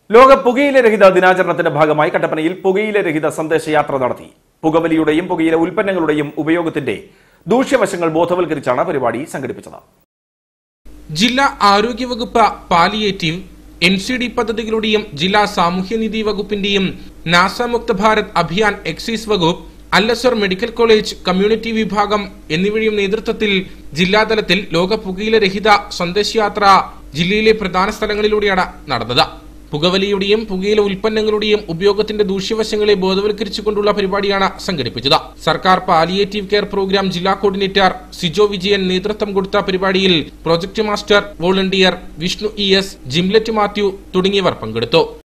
ലോക പുകയില രഹിത ദിനാചരണത്തിന്റെ ഭാഗമായി കട്ടപ്പനയിൽ പുകയില രഹിത സന്ദേശയാത്ര നടത്തി പുകവലിയുടെയും പുകയില ഉൽപ്പന്നങ്ങളുടെയും ഉപയോഗത്തിന്റെ ദൂഷ്യവശങ്ങൾ ബോധവൽക്കരിച്ചാണ് പരിപാടി സംഘടിപ്പിച്ചത് ജില്ലാ ആരോഗ്യവകുപ്പ് പാലിയേറ്റീവ് എൻ സി ഡി പദ്ധതികളുടെയും ജില്ലാ സാമൂഹ്യനീതി വകുപ്പിന്റെയും നാസ മുക്ത ഭാരത് അഭിയാൻ എക്സൈസ് വകുപ്പ് അല്ലസർ മെഡിക്കൽ കോളേജ് കമ്മ്യൂണിറ്റി വിഭാഗം എന്നിവയുടെയും നേതൃത്വത്തിൽ ജില്ലാതലത്തിൽ ലോക പുകയില രഹിത സന്ദേശയാത്ര ജില്ലയിലെ പ്രധാന സ്ഥലങ്ങളിലൂടെയാണ് നടന്നത് പുകവലിയുടെയും പുകയില ഉൽപ്പന്നങ്ങളുടെയും ഉപയോഗത്തിന്റെ ദൂഷ്യവശങ്ങളെ ബോധവൽക്കരിച്ചുകൊണ്ടുള്ള പരിപാടിയാണ് സംഘടിപ്പിച്ചത് സർക്കാർ പാലിയേറ്റീവ് കെയർ പ്രോഗ്രാം ജില്ലാ കോർഡിനേറ്റർ സിജോ വിജയൻ നേതൃത്വം കൊടുത്ത പരിപാടിയിൽ project master volunteer Vishnu E S Jimlet Mathew തുടങ്ങിയവർ പങ്കെടുത്തു